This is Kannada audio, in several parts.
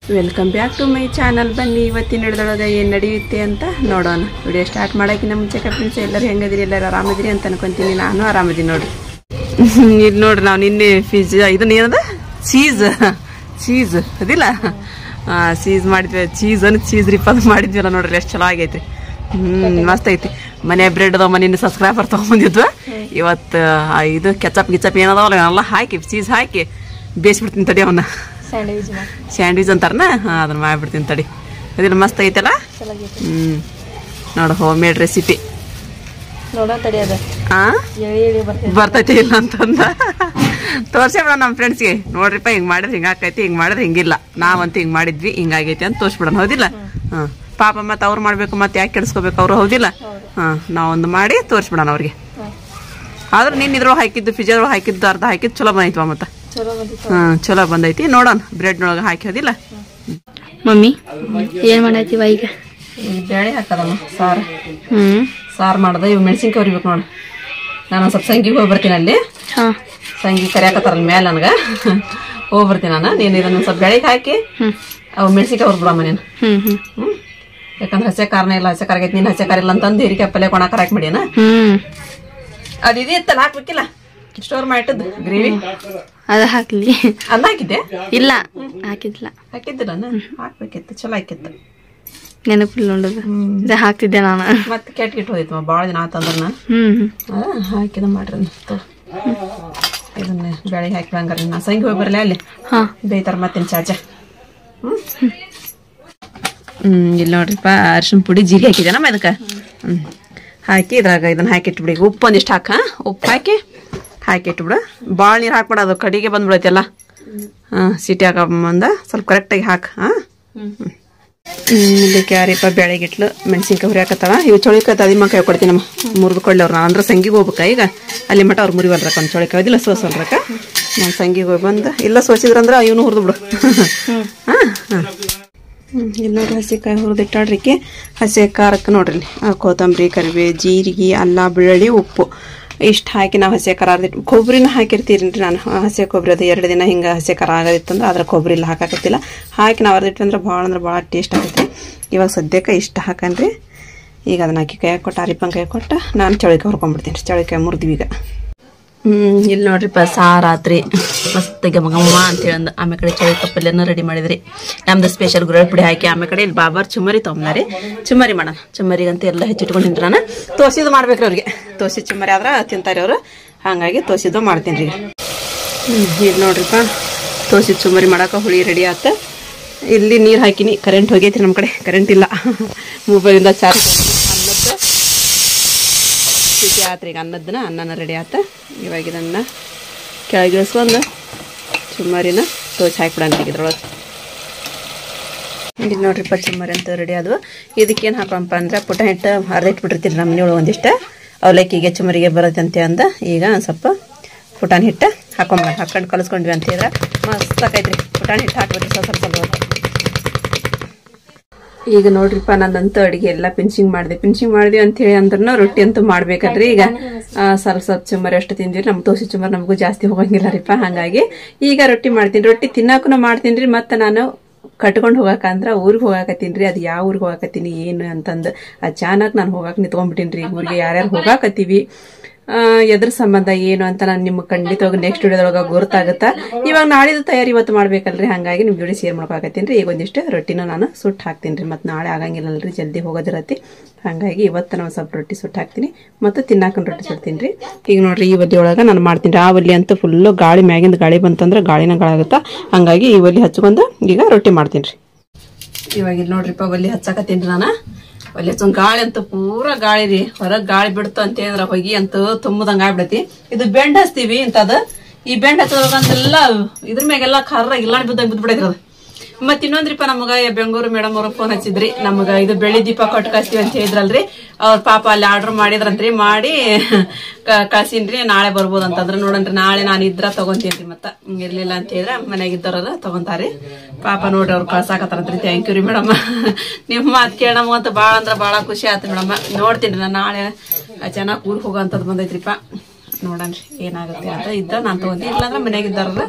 Welcome back to my channel ಬನ್ನಿ ಇವತ್ತಿನ ಹಿಡ್ದೊಳಗೆ ಏನು ನಡೆಯುತ್ತೆ ಅಂತ ನೋಡೋಣ ವಿಡಿಯೋ ಸ್ಟಾರ್ಟ್ ಮಾಡೋಕ್ಕಿಂತ ಮುಂಚೆ ಫ್ರೆಂಡ್ಸ್ ಎಲ್ಲರೂ ಹೆಂಗದಿರಿ ಎಲ್ಲರೂ ಆರಾಮದಿರಿ ಅಂತ ಅನ್ಕೊಂತೀನಿ ನಾನು ಆರಾಮದೀನಿ ನೋಡ್ರಿ ಇಲ್ಲಿ ನೋಡ್ರಿ ನಾವು ನಿನ್ನೆ ಫಿಜ್ ಇದನ್ನ ಏನದ ಚೀಸ್ ಚೀಸ್ ಅದಿಲ್ಲ ಚೀಸ್ ಮಾಡಿದ್ವಿ ಚೀಸ್ ಅನ್ ಚೀಸ್ ರೀಪ್ ಅದು ಮಾಡಿದ್ವಲ್ಲ ನೋಡ್ರಿ ಎಷ್ಟು ಚಲೋ ಆಗೈತಿ ಹ್ಮ್ ಮಸ್ತ್ ಐತಿ ಮನೆ ಬ್ರೆಡ್ ಅದಾವ ಮನೆ ಸಬ್ಸ್ಕ್ರೈಬರ್ ತೊಗೊಂಬಂದಿದ್ವು ಇವತ್ತು ಆ ಇದು ಕೆಚಪ್ ಗಿಚಪ್ ಏನದಾವಲ್ಲ ಎಲ್ಲ ಹಾಕಿ ಚೀಸ್ ಹಾಕಿ ಬೇಯಿಸ್ಬಿಡ್ತೀನಿ ತಡಿ ಅವನ್ನ ಸ್ಯಾಂಡ್ವಿಚ್ ಸ್ಯಾಂಡ್ವಿಚ್ ಅಂತಾರನ ಹಾಂ ಅದನ್ನ ಮಾಡ್ಬಿಡ್ತೀನಿ ತಡಿ ಅದಿಲ್ಲ ಮಸ್ತ್ ಐತಲ್ಲ ಹ್ಞೂ ನೋಡು ಹೋಮ್ ಮೇಡ್ ರೆಸಿಪಿ ನೋಡೋ ತಡಿ ಅದ ಹಾಂ ಎಳಿ ಎಳಿ ಬರ್ತೈತಿ ಬರ್ತೈತಿ ಇಲ್ಲ ಅಂತಂದ ತೋರ್ಸೇ ಬಿಡೋಣ ನಮ್ಮ ಫ್ರೆಂಡ್ಸ್ಗೆ ನೋಡ್ರಿಪ್ಪ ಹಿಂಗೆ ಮಾಡಿದ್ರೆ ಹಿಂಗೆ ಆಕೈತಿ ಹಿಂಗೆ ಮಾಡಿದ್ರೆ ಹಿಂಗಿಲ್ಲ ನಾವಂತೂ ಹಿಂಗೆ ಮಾಡಿದ್ವಿ ಹಿಂಗಾಗೈತಿ ಅಂತ ತೋರಿಸ್ಬಿಡೋಣ ಹೌದಿಲ್ಲ ಹಾಂ ಪಾಪ ಮತ್ತೆ ಅವ್ರು ಮಾಡಬೇಕು ಮತ್ತೆ ಯಾಕೆ ಕೆಡಿಸ್ಕೋಬೇಕು ಅವ್ರು ಹೌದಿಲ್ಲ ಹಾಂ ನಾವೊಂದು ಮಾಡಿ ತೋರಿಸ್ಬಿಡೋಣ ಅವ್ರಿಗೆ ಆದ್ರೆ ನೀನು ಇದ್ರೊಳಗೆ ಹಾಕಿದ್ದು ಪಿಜ್ಜಾದೊಳಗೆ ಹಾಕಿದ್ದು ಅರ್ಧ ಹಾಕಿದ್ದು ಚಲೋ ಬಂದೈತವ ಮತ್ತೆ ಚಲೋ ಬಂದಿತ್ತು ಹಾಂ ಚಲೋ ಬಂದೈತಿ ನೋಡೋಣ ಬ್ರೆಡ್ನೊಳಗೆ ಹಾಕಿ ಹೌದಿಲ್ಲ ಮಮ್ಮಿ ಏನ್ ಮಾಡತ್ತೀವ ಈಗ ಈ ಬೇಳೆ ಹಾಕದಮ್ಮ ಸಾರು ಹ್ಮ್ ಸಾರು ಮಾಡ್ದೆ ಇವು ಮೆಣಸಿನ್ಕಾಯಿ ಉರಿಬೇಕು ನೋಡು ನಾನು ಸ್ವಲ್ಪ ಸಂಗಿಗೆ ಹೋಗಿ ಬರ್ತೀನಿ ಅಲ್ಲಿ ಹಾ ಸಂಗಿ ಕರಿಯಾಕತ್ತಾರಲ್ಲ ಮೇಲೆ ನನಗೆ ಹೋಗಿ ಬರ್ತೀನಿ ನಾನು ನೀನು ಇದನ್ನು ಸ್ವಲ್ಪ ಬೆಳಿಗ್ಗೆ ಹಾಕಿ ಹ್ಮ್ ಅವು ಮೆಣಸಿನ್ಕಾಯಿ ಹುರ್ಬಿಡಮ್ಮ ನೀನು ಹ್ಮ್ ಹ್ಮ್ ಹ್ಞೂ ಯಾಕಂದ್ರೆ ಹಸೆ ಕಾರಣ ಇಲ್ಲ ಹಸೆ ಕಾರಾಗೈತಿ ನೀನು ಹಸೆ ಕಾರ ಇಲ್ಲ ಅಂತಂದು ಹೀರಿಕಾಯಿ ಪಲ್ಯ ಕೊಣಾಕರ ಹಾಕ್ಬಿಡಿನ ಹ್ಮ್ ಅದು ಇದು ಇತ್ತಲ್ಲ ಹಾಕ್ಬೇಕಿಲ್ಲ ಸ್ಟೋರ್ ಮಾಡಿಟ್ಟದ್ದು ಗ್ರೇವಿ ಅದ ಹಾಕ್ಲಿ ಅನ್ನ ಹಾಕಿದ್ದೆ ಇಲ್ಲ ಹಾಕಿದ್ಲ ಹಾಕಿದ್ದಿಲ್ಲ ಹಾಕ್ಬೇಕಿತ್ತು ಚಲೋ ಹಾಕಿತ್ತು ನೆನಪಿಲ್ಲ ನೋಡೋದು ಇದ ಹಾಕ್ತಿದ್ದೆ ನಾನು ಮತ್ತೆ ಕೆಟ್ಟ ಗಿಟ್ಟು ಹೋಯ್ತು ಭಾಳ ದಿನ ಆತಂದ್ರೆ ಹ್ಮ್ ಹಾಕಿದ ಮಾಡ್ರಿ ತೊ. ಇದನ್ನ ಬೆಳಿಗ್ಗೆ ಹಾಕಿ ಹಂಗಾರೆ ನಾ ಸಂಗಿ ಹೋಗಿ ಬರಲಿ ಅಲ್ಲಿ ಹಾ ಬೇಯ್ತಾರ ಮತ್ತೇನು ಚಾಚ ಹ್ಮ್ ಇಲ್ಲಿ ನೋಡ್ರಿಪ್ಪ ಅರಿಶಿನ ಪುಡಿ ಜೀರಿಗೆ ಹಾಕಿದೆ ನಮ್ಮ ಇದಕ್ಕೆ ಹ್ಮ್ ಹಾಕಿ ಇದ್ರಾಗ ಇದನ್ನ ಹಾಕಿಟ್ಬಿಡಿ ಉಪ್ಪು ಒಂದಿಷ್ಟು ಹಾಕ ಉಪ್ಪು ಹಾಕಿ ಹಾಕಿಟ್ಬಿಡು ಭಾಳ ನೀರು ಹಾಕ್ಬಿಡ ಅದು ಕಡಿಗೆ ಬಂದ್ಬಿಡೈತೆಲ್ಲ ಹಾಂ ಸಿಟಿ ಹಾಕೊಂಬಂದ ಸ್ವಲ್ಪ ಕರೆಕ್ಟಾಗಿ ಹಾಕು ಹಾಂ ಇಲ್ಲಿ ಕ್ಯಾರಿಪ್ಪ ಬೆಳಗಿಟ್ಲು ಮೆಣಸಿನ್ಕಾಯಿ ಹುರಿ ಹಾಕತ್ತಾಳ ಇವು ಚೌಳಿಕಾಯಿ ಅದಿಮಕಾಯಿ ಕೊಡ್ತೀನಿ ನಮ್ಮ ಮುರಿದು ಕೊಡ್ಲಿ ಅವ್ರು ಅಂದ್ರೆ ಸಂಗಿಗೆ ಹೋಗ್ಬೇಕಾ ಈಗ ಅಲ್ಲಿ ಮಟ ಅವ್ರು ಮುರಿವಲ್ರಕ್ಕ ಒಂದು ಚೌಳಿಕಾಯಿ ಅದಿಲ್ಲ ಸೋಸಲ್ರಕ್ಕ ನಾನು ಸಂಗಿಗೆ ಹೋಗಿ ಬಂದು ಇಲ್ಲ ಸೋಸಿದ್ರಂದ್ರೆ ಇವನು ಹುರಿದು ಬಿಡು ಹಾಂ ಹಾಂ ಇಲ್ಲಿ ನೋಡ್ರಿ ಹಸಿಕಾಯಿ ಹುರಿದಿಟ್ಟಾಡ್ರಿಕೆ ಹಸಿ ಖಾರಕ್ಕೆ ನೋಡ್ರಿ ಇಲ್ಲಿ ಆ, ಕೊತ್ತಂಬರಿ ಕರಿಬೇ ಜೀರಿಗೆ ಅಲ್ಲ ಬೆಳ್ಳುಳ್ಳಿ ಉಪ್ಪು ಇಷ್ಟು ಹಾಕಿ ನಾವು ಹಸಿ ಖಾರ ಅರ್ದಿಟ್ಟು ಕೊಬ್ಬರಿನ ಹಾಕಿರ್ತೀರಿ ನಾನು ಆ, ಹಸಿ ಕೊಬ್ಬರಿ ಅದು ಎರಡು ದಿನ ಹಿಂಗೆ ಹಸಿ ಖಾರ ಆಗದಿತ್ತಂದ್ರೆ ಅದ್ರ ಕೊಬ್ಬರಿ ಇಲ್ಲ ಹಾಕಾಕತ್ತಿಲ್ಲ ಹಾಕಿ ನಾವು ಅರ್ದಿಟ್ಟು ಅಂದ್ರೆ ಭಾಳ ಅಂದ್ರೆ ಭಾಳ ಟೇಸ್ಟ್ ಆಗುತ್ತೆ ಇವಾಗ ಸದ್ಯಕ್ಕೆ ಇಷ್ಟು ಹಾಕನ್ರಿ ಈಗ ಅದನ್ನ ಹಾಕಿ ಕೈ ಕೊಟ್ಟು ಅರಿಪನ್ ಕೈ ಕೊಟ್ಟು ನಾನು ಚಳಿಕಾಯಿ ಹುರ್ಕೊಂಡ್ಬಿಡ್ತೀನಿ ಚಳಿಕಾಯಿ ಮುರಿದ್ವಿ ಈಗ ಹ್ಮ್ ಇಲ್ಲಿ ನೋಡ್ರಿಪ್ಪ ಸಾರಾತ್ರಿ ಮಸ್ತ್ ಗಮ ಗಮ ಅಂತೇಳಿ ಅಂದ ಆಮೇಲೆ ಕಡೆ ಚಳಿ ಕಪ್ಪಲ್ಲೆನ ರೆಡಿ ಮಾಡಿದ್ರಿ ನಮ್ದು ಸ್ಪೆಷಲ್ ಗುರಳ್ ಪುಡಿ ಹಾಕಿ ಆಮೇಲೆ ಕಡೆ ಇಲ್ಲಿ ಬಾಬಾರ್ ಚುಮ್ಮರಿ ತೊಗೊಂಬಾರಿ ಚುಮ್ಮರಿ ಮಾಡೋಣ ಚುಮ್ಮರಿಗಂತ ಎಲ್ಲ ಹೆಚ್ಚಿಟ್ಕೊಂಡಿನ್ರಿ ನಾನು ತೋಸಿದು ಮಾಡ್ಬೇಕ್ರಿ ಅವ್ರಿಗೆ ತೋಸಿ ಚುಮ್ಮರಿ ಆದ್ರೆ ತಿಂತಾರೆ ಅವರು ಹಾಗಾಗಿ ತೋಸಿದ್ದು ಮಾಡ್ತೀನಿ ರೀ ಈಗ ನೋಡ್ರಿಪ್ಪ ತೋಸಿ ಚುಮ್ಮರಿ ಮಾಡಕ್ಕೆ ಹುಳಿ ರೆಡಿ ಆತ ಇಲ್ಲಿ ನೀರು ಹಾಕಿನಿ ಕರೆಂಟ್ ಹೋಗೈತ್ರಿ ನಮ್ಮ ಕಡೆ ಕರೆಂಟ್ ಇಲ್ಲ ಮೊಬೈಲಿಂದ ಚಾರ್ಜ್ ಅನ್ನದ್ದು ಸ್ಥಿತಿ ಆತ್ರಿ ಈಗ ಅನ್ನದನ್ನ ಅನ್ನನ ರೆಡಿ ಆತ ಇವಾಗ ಇದನ್ನ ಕೆಳಗಿಳಿಸ್ಕೊಂಡು ಚುಮ್ಮರಿನ ತೋಚ್ ಹಾಕ್ಬಿಡಂತ ಈಗ ಇದ್ರೊಳಗೆ ಇಲ್ಲಿ ನೋಡ್ರಿಪ್ಪ ಚುಮ್ಮರಿ ಅಂತ ರೆಡಿ ಆದವು ಇದಕ್ಕೇನು ಹಾಕೋಣಪ್ಪ ಅಂದ್ರೆ ಪುಟ ಹಿಟ್ಟು ಅರ್ಧ ಇಟ್ಬಿಟ್ಟಿರ್ತೀನಿ ನಮ್ಮ ಮನೆಯೊಳಗೆ ಒಂದಿಷ್ಟು ಅವಲಕ್ಕಿಗೆ ಚುಮ್ಮರಿಗೆ ಬರುತ್ತೆ ಅಂತ ಅಂದ ಈಗ ಒಂದ್ ಸ್ವಲ್ಪ ಪುಟಾಣ ಹಿಟ್ಟು ಹಾಕೊಂಬ ಹಾಕೊಂಡು ಕಲಿಸ್ಕೊಂಡ್ವಿ ಅಂತ ಹೇಳಿದ್ರೆ ಮಸ್ತ್ ಆಕೈತ್ರಿ ಪುಟಾಣ ಹಿಟ್ಟು ಹಾಕ್ಬಿಟ್ರಿ ಸ್ವಲ್ಪ ಸ್ವಲ್ಪ ಸ್ವಲ್ಪ ಈಗ ನೋಡ್ರಿಪ್ಪ ನಾನಂತೂ ಅಡಿಗೆ ಎಲ್ಲ ಪಿನ್ಚಿಂಗ್ ಮಾಡಿದೆ ಪಿನ್ಚಿಂಗ್ ಮಾಡಿದೆ ಅಂತ ಹೇಳಿ ಅಂದ್ರೂ ರೊಟ್ಟಿ ಅಂತೂ ಮಾಡ್ಬೇಕಲ್ರಿ ಈಗ ಆ, ಸ್ವಲ್ಪ ಸ್ವಲ್ಪ ಚುಮ್ಮರಿ ಅಷ್ಟು ತಿಂದ್ವಿ ನಮ್ ದೋಸೆ ಚುಮ್ಮರಿ ನಮಗೂ ಜಾಸ್ತಿ ಹೋಗಂಗಿಲ್ಲ ರೀಪ ಹಂಗಾಗಿ ಈಗ ರೊಟ್ಟಿ ಮಾಡ್ತೀನಿ ರೊಟ್ಟಿ ತಿನ್ನಾಕು ಮಾಡ್ತೀನಿ ರೀ ಮತ್ತೆ ನಾನು ಕಟ್ಕೊಂಡು ಹೋಗಾಕಂದ್ರ ಊರಿಗೆ ಹೋಗಾಕತ್ತೀನಿ ರೀ ಅದು ಯಾವ ಊರಿಗೆ ಹೋಗಾಕತ್ತೀನಿ ಏನು ಅಂತಂದು ಅಚಾನಕ್ ನಾನು ಹೋಗಾಕ ನಿಂತ್ಕೊಂಡ್ಬಿಟ್ಟಿನಿ ರೀ ಊರಿಗೆ ಯಾರ್ಯಾರು ಹೋಗಾಕತ್ತೀವಿ ಆ, ಎದ್ರ ಸಂಬಂಧ ಏನು ಅಂತ ನಾನು ನಿಮ್ಗೆ ಖಂಡಿತವಾಗಿ ನೆಕ್ಸ್ಟ್ ವಿಡಿಯೋದೊಳಗೆ ಗೊತ್ತಾಗುತ್ತಾ ಇವಾಗ ನಾಳಿದ್ದು ತಯಾರಿ ಇವತ್ತು ಮಾಡ್ಬೇಕಲ್ರಿ ಹಾಗಾಗಿ ನಿಮ್ ಜೋಡಿ ಶೇರ್ ಮಾಡ್ಕೊಳಕತ್ತೀನಿ ರೀ ಈಗ ಒಂದಿಷ್ಟು ರೊಟ್ಟಿನ ನಾನು ಸುಟ್ಟು ಹಾಕ್ತೀನಿ ರೀ ಮತ್ತೆ ನಾಳೆ ಆಗಂಗಿಲ್ಲಲ್ರಿ ಜಲ್ದಿ ಹೋಗೋದಿರತ್ತಿ ಹಾಗಾಗಿ ಇವತ್ತು ನಾವು ಸ್ವಲ್ಪ ರೊಟ್ಟಿ ಸುಟ್ಟು ಹಾಕ್ತೀನಿ ಮತ್ತೆ ತಿನ್ನಾಕನ್ ರೊಟ್ಟಿ ಸುಡ್ತೀನಿ ರೀ ಈಗ ನೋಡ್ರಿ ಈ ಒಲಿ ಒಳಗೆ ನಾನು ಮಾಡ್ತೀನಿ ರೀ ಆ ಒಲಿ ಅಂತೂ ಫುಲ್ಲು ಗಾಳಿ ಮ್ಯಾಗಿಂದ ಗಾಳಿ ಬಂತಂದ್ರೆ ಗಾಳಿನ ಗಾಳಾಗುತ್ತಾ ಹಂಗಾಗಿ ಈ ಒಲಿ ಹಚ್ಕೊಂಡು ಈಗ ರೊಟ್ಟಿ ಮಾಡ್ತೀನಿ ರೀ ಇವಾಗ ಇಲ್ಲಿ ನೋಡ್ರಿಪ್ಪ ಒಲಿ ಹಚ್ಚಾಕತ್ತೀನಿ ನಾನು ಒಲಿ ಹಚ್ಚೊಂದ್ ಗಾಳಿ ಅಂತೂ ಪೂರಾ ಗಾಳಿ ರೀ ಹೊರಗ್ ಗಾಳಿ ಬಿಡ್ತು ಅಂತ ಹೇಳಿದ್ರ ಹೊಗಿ ಅಂತೂ ತುಂಬದಂಗ ಆಗ್ಬಿಡತಿ ಇದು ಬೆಂಡ್ ಹಚ್ತೀವಿ ಇಂತದ ಈ ಬೆಂಡ್ ಹಚ್ಚೋದ್ರಂತೆಲ್ಲ ಇದ್ರ ಮ್ಯಾಗೆಲ್ಲ ಖಾರ ಇಲ್ಲ ಬಿದ್ದಂಗ ಬಿದ್ಬಿಡೈತ್ರಿ ಅದು ಮತ್ ಇನ್ನೊಂದ್ರಿಪ್ಪ ನಮಗ ಬೆಂಗಳೂರು ಮೇಡಮ್ ಅವ್ರ ಫೋನ್ ಹಚ್ಚಿದ್ರಿ ನಮಗ ಇದು ಬೆಳ್ಳಿ ದೀಪ ಕೊಟ್ಟು ಕಳ್ಸ್ತೀವಿ ಅಂತ ಹೇಳಿದ್ರಲ್ರಿ ಅವ್ರ ಪಾಪ ಅಲ್ಲಿ ಆರ್ಡರ್ ಮಾಡಿದ್ರಂತ್ರಿ ಮಾಡಿ ಕ- ಕಳ್ಸೀನ್ರಿ ನಾಳೆ ಬರ್ಬೋದು ಅಂತಂದ್ರ ನೋಡನ್ರಿ ನಾಳೆ ನಾನು ಇದ್ರ ತಗೊಂತೀನ್ರಿ ಮತ್ತ ಹ್ಮ್, ಇರ್ಲಿಲ್ಲ ಅಂತ ಹೇಳಿದ್ರ ಮನ್ಯಾಗ ಇದ್ದವ್ರ ತಗೊಂತಾರಿ ಪಾಪ ನೋಡ್ರಿ ಅವ್ರು ಕಳ್ಸಾಕತ್ತಾರಂತ್ರಿ ಥ್ಯಾಂಕ್ ಯು ರೀ ಮೇಡಮ್ ನಿಮ್ಮ ಮಾತು ಕೇಳಮ್ಮ ಅಂತ ಭಾಳ ಅಂದ್ರ ಭಾಳ ಖುಷಿ ಆಯ್ತು ಮೇಡಮ್ ನೋಡ್ತೀನಿ ನಾನು ನಾಳೆ ಚೆನ್ನಾಗಿ ಊರಿಗೆ ಹೋಗೋ ಅಂತದ್ ಬಂದೈತ್ರಿಪ್ಪ ನೋಡನ್ರಿ ಏನಾಗುತ್ತೆ ಅಂತ ಇದ್ದ ನಾನು ತಗೊಂತೀನಿ ಇಲ್ಲಾಂದ್ರೆ ಮನ್ಯಾಗ ಇದ್ದಾರ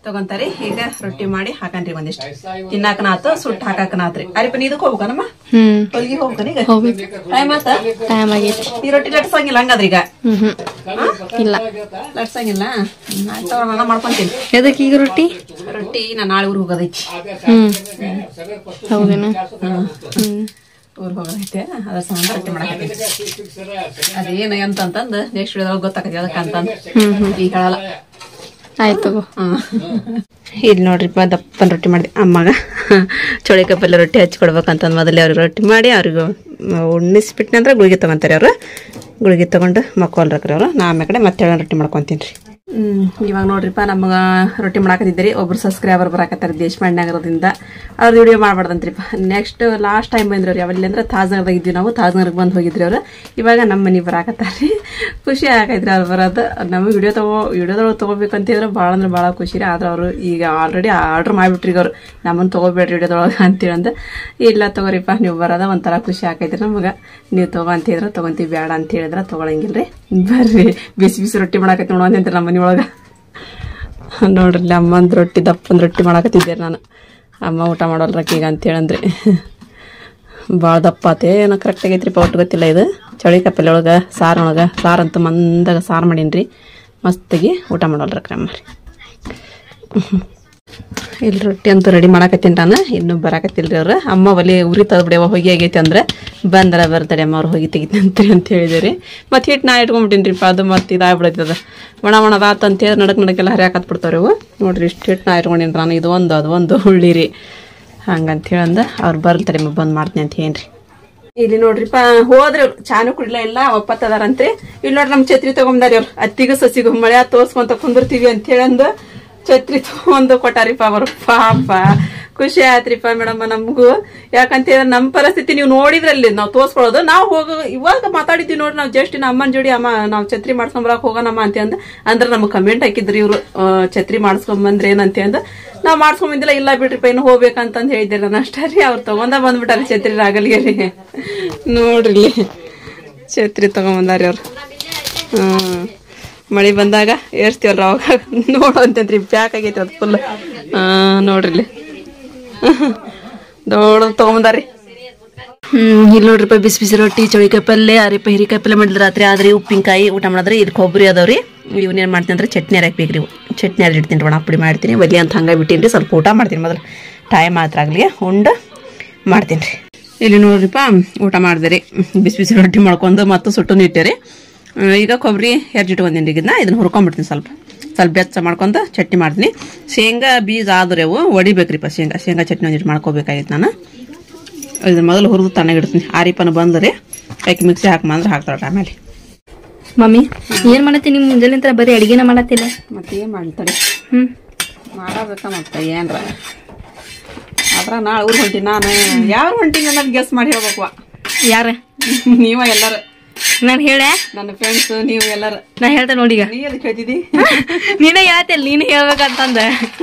ತಗೊಂತಾರಿ ಈಗ ರೊಟ್ಟಿ ಮಾಡಿ ಹಾಕನ್ರಿ ಒಂದಿಷ್ಟು ತಿನ್ನಾಕನಾತು ಸುಟ್ಟು ಹಾಕಾಕನಾತ್ರಿ ಅರಿಪ ನೀ ಇದಕ್ಕೆ ಹೋಗ್ಬೇಕನಮ್ಮ ಹ್ಮ್ ಹೊಲ್ಗಿ ಹೋಗ್ಬೇಕನ ಈಗ ಹೋಗ್ಬೇಕು ಟೈಮ್ ಆತ ಟೈಮ್ ಆಗೈತಿ ಈ ರೊಟ್ಟಿ ಲಟ್ಸಂಗಿಲ್ಲ ಹಂಗಾದ್ರಿ ಈಗ ಹ್ಮ್ ಹ್ಮ್ ಇಲ್ಲ ಲಟ್ಸಂಗಿಲ್ಲ ಹ್ಮ್, ಆಯ್ತ್ ತಗೋ, ನಾನು ಮಾಡ್ಕೊಂತೀನಿ ಎದಕ್ಕೆ ಈಗ ರೊಟ್ಟಿ ರೊಟ್ಟಿ ನಾ ನಾಳೆ ಊರಿಗೆ ಹೋಗೋದೈತಿ ಹ್ಮ್ ಹೌದೇನ ಹ್ಮ್ ಊರಿಗೆ ಹೋಗೋದೈತೆ ಅದ್ರ ಸಂಬಂಧ ರೊಟ್ಟಿ ಮಾಡಕತ್ತೀನಿ ಅದೇನು ಎಂತ ಅಂತಂದು ನೆಕ್ಸ್ಟ್ ವಿಡಿಯೋದಾಗ ಗೊತ್ತಾಕತಿ ಅದಕ್ಕೆ ಅಂತಂದು ಈಗ ಹೇಳಲ್ಲ ಆಯ್ತು ತಗೋ ಇಲ್ಲಿ ನೋಡ್ರಿಪ್ಪ ದಪ್ಪನ ರೊಟ್ಟಿ ಮಾಡಿದೆ ಅಮ್ಮಗ ಚೌಳಿಕಾಯಿ ಪಲ್ಯ ರೊಟ್ಟಿ ಹಚ್ಚಿ ಕೊಡ್ಬೇಕಂತಂದು ಮೊದಲೇ ಅವ್ರಿಗೆ ರೊಟ್ಟಿ ಮಾಡಿ ಅವ್ರಿಗೆ ಉಣ್ಣಿಸ್ಬಿಟ್ನೆ ಅಂದ್ರೆ ಗುಳಿಗೆ ತೊಗೊಂತಾರೆ ಅವರು ಗುಳಿಗೆ ತೊಗೊಂಡು ಮಕ್ಕೊಲ್ರಕ್ರಿ ಅವರು ನಾ ಆಮೇಲೆ ಕಡೆ ಮತ್ತೆ ರೊಟ್ಟಿ ಮಾಡ್ಕೊತೀನಿ ರೀ ಹ್ಮ್ ಇವಾಗ ನೋಡ್ರಿಪ್ಪ ನಮ್ಗೆ ರೊಟ್ಟಿ ಮಾಡಾಕತ್ತಿದ್ದೀರಿ ಒಬ್ರು ಸಬ್ಸ್ಕ್ರೈಬರ್ ಬರಾಕತ್ತಾರೆ ದೇಶಪಾಂಡೆ ನಗರದಿಂದ ಅವ್ರ ವಿಡಿಯೋ ಮಾಡ್ಬಾರ್ದಂತ್ರಿಪ್ಪ ನೆಕ್ಸ್ಟ್ ಲಾಸ್ಟ್ ಟೈಮ್ ಬಂದ್ರಿ ಅವ್ರು ಯಾವಲ್ಲಿ ಅಂದ್ರೆ ತಾಜ್ನಗರದಾಗ ಇದ್ವಿ ನಾವು ತಾಜ್ನಗರ್ಗೆ ಬಂದು ಹೋಗಿದ್ರಿ ಅವ್ರು ಇವಾಗ ನಮ್ಮ ಮನೆಗೆ ಬರಾಕತ್ತಾರ್ರಿ ಖುಷಿ ಆಗೈತ್ರಿ ಅವ್ರು ಬರೋದು ನಮಗೆ ವಿಡಿಯೋ ತಗೋ ವಿಡಿಯೋದೊಳಗೆ ತೊಗೋಬೇಕಂತಿದ್ರೆ ಭಾಳ ಅಂದ್ರೆ ಭಾಳ ಖುಷಿ ರೀ ಆದ್ರೆ ಅವರು ಈಗ ಆಲ್ರೆಡಿ ಆರ್ಡ್ರ್ ಮಾಡಿಬಿಟ್ರಿ ಅವ್ರು ನಮ್ಮನ್ನು ತೊಗೋಬೇಡ್ರಿ ವಿಡಿಯೋದೊಳಗೆ ಅಂತೇಳಿ ಅಂದ ಇಲ್ಲ ತಗೋರಿಪ್ಪ ನೀವು ಬರೋದ ಒಂಥರ ಖುಷಿ ಆಕೈತ್ರಿ ನಮಗೆ ನೀವು ತಗೋ ಅಂತಿದ್ರೆ ತೊಗೊಂತೀವಿ ಬೇಡ ಅಂತ ಹೇಳಿದ್ರೆ ತೊಗೊಳಂಗಿಲ್ಲ ರೀ ಬರ್ರಿ ಬಿಸಿ ಬಿಸಿ ರೊಟ್ಟಿ ಮಾಡಾಕೈತಿ ನೋಡೋಣ ಅಂತ ನಮ್ಮ ಮನೆ ಒಳಗೆ ನೋಡ್ರಿ ಅಮ್ಮಂದು ರೊಟ್ಟಿ ದಪ್ಪಂದು ರೊಟ್ಟಿ ಮಾಡಾಕತ್ತಿದ್ದೆ ನಾನು ಅಮ್ಮ ಊಟ ಮಾಡೋಲ್ರಕ್ಕೆ ಈಗ ಅಂತ ಹೇಳಂದ್ರಿ ಭಾಳ ದಪ್ಪ ಆತೆ ಏನೋ ಕರೆಕ್ಟ್ ಆಗೈತ್ರಿಪ್ಪ ಒಟ್ಟು ಗೊತ್ತಿಲ್ಲ ಇದು ಚಳಿ ಕಪ್ಪಲೆ ಒಳಗೆ ಸಾರೊಳಗೆ ಸಾರಂತೂ ಮಂದಾಗ ಸಾರು ಮಾಡೀನಿ ರೀ ಮಸ್ತಾಗಿ ಊಟ ಮಾಡೋಲ್ರಕ್ರಿ ಅಮ್ಮ ರೀ ಇಲ್ಲಿ ರೊಟ್ಟಿ ಅಂತೂ ರೆಡಿ ಮಾಡಾಕತ್ತೀನಿ ನಾನು ಇನ್ನೂ ಬರಾಕತ್ತಿಲ್ರಿ ಅವ್ರು ಅಮ್ಮ ಒಲಿ ಉರಿ ತೆಗ್ದ್ಬಿಡ್ಯವ ಹೊಗೆ ಆಗೈತಿ ಅಂದ್ರೆ ಬಂದರ ಬರ್ತಾರೆ ಅಮ್ಮ ಅವ್ರು ಹೋಗಿ ತೆಗಿತಂತ್ರಿ ಅಂತ ಹೇಳಿದ್ರಿ ಮತ್ತೆ ಹಿಟ್ಟು ನಾ ಇಟ್ಕೊಂಡ್ಬಿಟ್ಟಿನಿ ರೀ ಅದು ಮತ್ತೆ ಇದಾಗ್ಬಿಡೈತದ ಒಣ ಒಣದಾತ ಅಂತ ಹೇಳಿ ನಡಕ್ ನಡಕ್ಕೆಲ್ಲ ಹರಿಯಾಕತ್ ಬಿಡ್ತಾವ್ರಿ ಅವು ನೋಡ್ರಿ ಇಷ್ಟು ಹಿಟ್ಟು ನಾ ಇಟ್ಕೊಂಡಿನಿ ನಾನು ಇದು ಒಂದು ಅದು ಒಂದು ಹುಳ್ಳಿ ರೀ ಹಂಗಂತ ಹೇಳಂದ ಅವ್ರು ಬರ್ತಾರೆ ಬಂದ್ ಮಾಡ್ತೀನಿ ಅಂತ ಏನ್ರಿ ಇಲ್ಲಿ ನೋಡ್ರಿಪ್ಪ ಹೋದ್ರಿ ಅವ್ರು ಚಾನು ಕುಡಿಲ್ಲ ಇಲ್ಲ ಒಪ್ಪತ್ತದಾರಂತ್ರಿ ಇಲ್ಲಿ ನೋಡ್ರಿ ನಮ್ ಛತ್ರಿ ತಗೊಂಬಂದಾರಿ ಅವ್ರು ಅತ್ತಿಗೂ ಸಸಿಗೂ ಮಳೆ ತೋರ್ಸ್ಕೊಂತ ಕುಂದಿರ್ತೀವಿ ಅಂತ ಹೇಳಂದು ಛತ್ರಿ ತಗೊಂಡು ಕೊಟ್ಟಾರಿಪ್ಪ ಅವರು ಪಾಪ ಖುಷಿ ಆಯ್ತ್ರಿಪ್ಪ ಮೇಡಮ್ ನಮಗೂ ಯಾಕಂತ ಹೇಳಿದ್ರೆ ನಮ್ಮ ಪರಿಸ್ಥಿತಿ ನೀವು ನೋಡಿದ್ರಲ್ಲಿ ನಾವು ತೋರ್ಸ್ಕೊಳ್ಳೋದು ನಾವು ಹೋಗೋ ಇವಾಗ ಮಾತಾಡಿದ್ವಿ ನೋಡ್ರಿ ನಾವು ಜಸ್ಟ್ ನಮ್ಮ ಅಮ್ಮನ ಜೋಡಿ ಅಮ್ಮ ನಾವು ಛತ್ರಿ ಮಾಡ್ಸ್ಕೊಂಬರಕ್ ಹೋಗೋಣಮ್ಮ ಅಂತ ಅಂದ ಅಂದ್ರೆ ನಮ್ಗೆ ಕಮೆಂಟ್ ಹಾಕಿದ್ರಿ ಇವ್ರು ಆ, ಛತ್ರಿ ಮಾಡ್ಸ್ಕೊಂಬಂದ್ರೆ ಏನಂತ ಅಂದ ನಾವು ಮಾಡ್ಸ್ಕೊಂಬಂದಿಲ್ಲ ಇಲ್ಲ ಬಿಡ್ರಿಪ್ಪ ಇನ್ನು ಹೋಗ್ಬೇಕಂತಂದು ಹೇಳಿದ್ದೆ ನಾನು ಅಷ್ಟೇ ರೀ ಅವ್ರು ತಗೊಂಡ ಬಂದ್ಬಿಟ್ಟಾರೆ ಛತ್ರಿ ರಾಗಲ್ಗೆ ರೀ ನೋಡ್ರಿ ಇಲ್ಲಿ ಛತ್ರಿ ತಗೊಂಬಂದಾರಿ ಅವ್ರು ಹ್ಮ್ ಮಳೆ ಬಂದಾಗ ಏರ್ಸ್ತೀವಲ್ರ ಅವಾಗ ನೋಡೋಂತಂತ್ರಿ ಪ್ಯಾಕ್ ಆಗೈತಿ ಅದು ಫುಲ್ ನೋಡ್ರಿ ಇಲ್ಲಿ ದೊಡ್ಡ ತಗೊಂಬಂದಾರಿ ಹ್ಮ್ ಇಲ್ಲಿ ನೋಡ್ರಿಪ್ಪ ಬಿಸಿ ಬಿಸಿ ರೊಟ್ಟಿ ಚೌಳಿಕಾಯಿ ಪಲ್ಯ ಅರಿಪ ಹಿರಿಕಾಯಿ ಪಲ್ಯ ಮಾಡಿದ್ರೆ ರಾತ್ರಿ ಆದ್ರಿ ಉಪ್ಪಿನಕಾಯಿ ಊಟ ಮಾಡಿದ್ರೆ ಇದು ಕೊಬ್ಬರಿ ಅದಾವ್ರಿ ಇವನ್ನೇನು ಮಾಡ್ತೀನಿ ಅಂದ್ರೆ ಚಟ್ನಿ ಹಾಕ್ಬೇಕ್ರಿ ಇವು ಚಟ್ನಿ ಆದ್ರೆ ಇಡ್ತೀನಿ ಒಣ ಪುಡಿ ಮಾಡ್ತೀನಿ ಒಲಿ ಅಂತ ಹಂಗೆ ಬಿಟ್ಟಿನಿ ಸ್ವಲ್ಪ ಊಟ ಮಾಡ್ತೀನಿ ಮೊದಲು ಟೈಮ್ ಮಾತ್ರ ಆಗಲಿ ಉಂಡು ಮಾಡ್ತೀನಿ ರೀ ಇಲ್ಲಿ ನೋಡ್ರಿಪ್ಪ ಊಟ ಮಾಡಿದೆ ರೀ ಬಿಸಿ ಬಿಸಿ ರೊಟ್ಟಿ ಮಾಡ್ಕೊಂಡು ಮತ್ತು ಸುಟ್ಟು ಇಟ್ಟೆ ಈಗ ಕೊಬ್ಬರಿ ಹೆರ್ಜಿಟ್ಕೊಂತೀನಿ ಇದನ್ನ ಇದನ್ನ ಹುರ್ಕೊಂಡ್ಬಿಡ್ತೀನಿ ಸ್ವಲ್ಪ ಸ್ವಲ್ಪ ಬೆಚ್ಚ ಮಾಡ್ಕೊಂಡು ಚಟ್ನಿ ಮಾಡ್ತೀನಿ ಶೇಂಗಾ ಬೀಜ ಆದ್ರೆ ಅವು ಹೊಡಿಬೇಕ್ರಿಪ್ಪ ಶೇಂಗಾ ಶೇಂಗಾ ಚಟ್ನಿ ಒಂದಿಟ್ಟು ಮಾಡ್ಕೋಬೇಕಾಗಿತ್ತು ನಾನು ಇದನ್ನ ಮೊದಲು ಹುರಿದು ತಣ್ಣಗಿಡ್ತೀನಿ ಆರಿಪನ ಬಂದರೆ ಯಾಕೆ ಮಿಕ್ಸಿ ಹಾಕಂದ್ರೆ ಹಾಕ್ತಾಳೆ ಆಮೇಲೆ ಮಮ್ಮಿ ಏನ್ ಮಾಡತ್ತಿ ನಿಮ್ ಮುಂಜಾನೆ ಬರೀ ಅಡಿಗೆನ ಮಾಡತ್ತಿಲ್ಲ ಮತ್ತೆ ಏನು ಮಾಡ್ತಾರೆ ಹ್ಮ್ ಮಾಡಬೇಕ ಮತ್ತೆ ಏನ್ರ ಅದ್ರ ನಾಳೆ ಊರಿಗೆ ಹೊಂಟೀನಿ ನಾನು ಯಾವ ಹೊಂಟೀನಿ ಅನ್ನೋದು ಗೆಸ್ ಮಾಡಿ ಹೇಳ್ಬೇಕು ಯಾರ ನೀವ ಎಲ್ಲರೂ ನಾನು ಹೇಳ ನನ್ನ ಫ್ರೆಂಡ್ಸ್ ನೀವು ಎಲ್ಲರೂ ನಾ ಹೇಳ್ತೇನೆ ನೋಡೀಗ ನೀ ಅದಕ್ಕೆ ಹೇಳ್ತಿದ್ದಿ ನೀನೇ ಹೇಳ್ತಿಲ್ಲ ನೀನು ಹೇಳ್ಬೇಕಂತಂದ